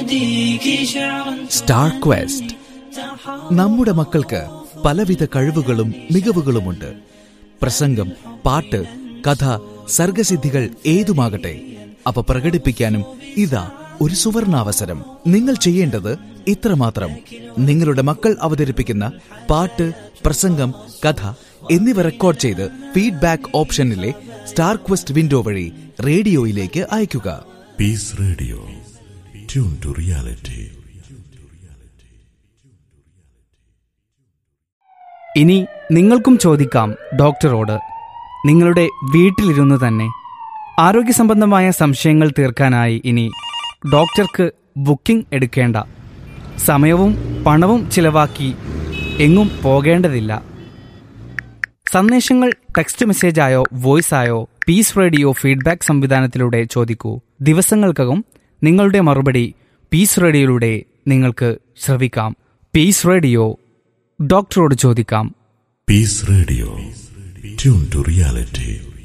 أهديك شعرا star question നമ്മുടെ മക്കൾക്ക് പലവിധ കഴിവുകളും മികവുകളുമുണ്ട് പ്രസംഗം പാട്ട് കഥ സർഗസിദ്ധികൾ ഏതുമാകട്ടെ അവ പ്രകടിപ്പിക്കാനും ഇതാ ഒരു സുവർണാവസരം നിങ്ങൾ ചെയ്യേണ്ടത് ഇത്രമാത്രം നിങ്ങളുടെ മക്കൾ അവതരിപ്പിക്കുന്ന പാട്ട് പ്രസംഗം കഥ എന്നിവ റെക്കോർഡ് ചെയ്ത് ഫീഡ്ബാക്ക് ഓപ്ഷനിലെ സ്റ്റാർ ക്വസ്റ്റ് വിൻഡോ വഴി റേഡിയോയിലേക്ക് അയയ്ക്കുക Peace Radio. Tune to reality. ഇനി നിങ്ങൾക്കും ചോദിക്കാം ഡോക്ടറോട് നിങ്ങളുടെ വീട്ടിലിരുന്ന് തന്നെ ആരോഗ്യ സംബന്ധമായ സംശയങ്ങൾ തീർക്കാനായി ഇനി ഡോക്ടർക്ക് ബുക്കിംഗ് എടുക്കേണ്ട സമയവും പണവും ചിലവാക്കി എങ്ങും പോകേണ്ടതില്ല സന്ദേശങ്ങൾ ടെക്സ്റ്റ് മെസ്സേജായോ വോയിസായോ പീസ് റേഡിയോ ഫീഡ്ബാക്ക് സംവിധാനത്തിലൂടെ ചോദിക്കൂ ദിവസങ്ങൾക്കകം നിങ്ങളുടെ മറുപടി പീസ് റേഡിയോയിലൂടെ നിങ്ങൾക്ക് ശ്രവിക്കാം പീസ് റേഡിയോ ഡോക്ടറോട് ചോദിക്കാം Peace Radio. Tune to reality.